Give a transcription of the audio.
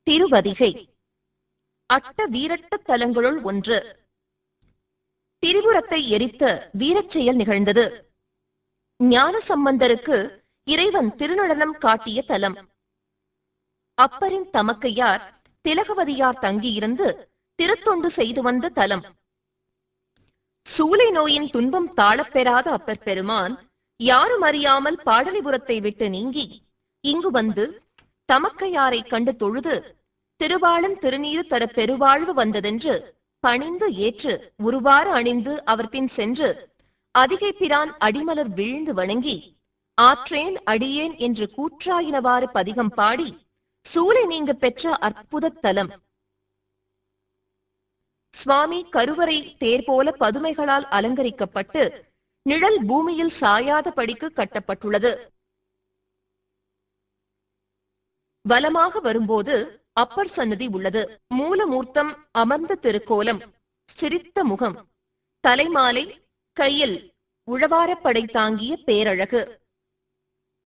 திருவதிகை அட்ட வீரட்ட தலங்களுள் ஒன்று திரிபுரத்தை எரித்த வீரச் செயல் நிகழ்ந்தது ஞான சம்பந்தருக்கு இறைவன் திருநடனம் காட்டிய தலம் அப்பரின் தமக்கையார் திலகவதியார் தங்கியிருந்து திருத்தொண்டு செய்து வந்த தலம் சூலை நோயின் துன்பம் தாழப்பெறாத அப்பர் பெருமான் யாரும் அறியாமல் பாடலிபுரத்தை விட்டு நீங்கி இங்கு வந்து தமக்கையாரை கண்டு தொழுது திருவாளன் திருநீறு தர பெருவாழ்வு வந்ததென்று பணிந்து ஏற்று உருவாறு அணிந்து அவர் பின் சென்று அதிகை பிரான் அடிமலர் விழுந்து வணங்கி ஆற்றேன் அடியேன் என்று கூற்றாயினவாறு பதிகம் பாடி சூலை நீங்க பெற்ற அற்புத தலம் சுவாமி கருவறை தேர் போல பதுமைகளால் அலங்கரிக்கப்பட்டு நிழல் பூமியில் சாயாத படிக்கு கட்டப்பட்டுள்ளது வலமாக வரும்போது அப்பர் சன்னதி உள்ளது மூலமூர்த்தம் அமர்ந்த திருக்கோலம் சிரித்த முகம் தலைமாலை கையில் உழவாரப்படை தாங்கிய பேரழகு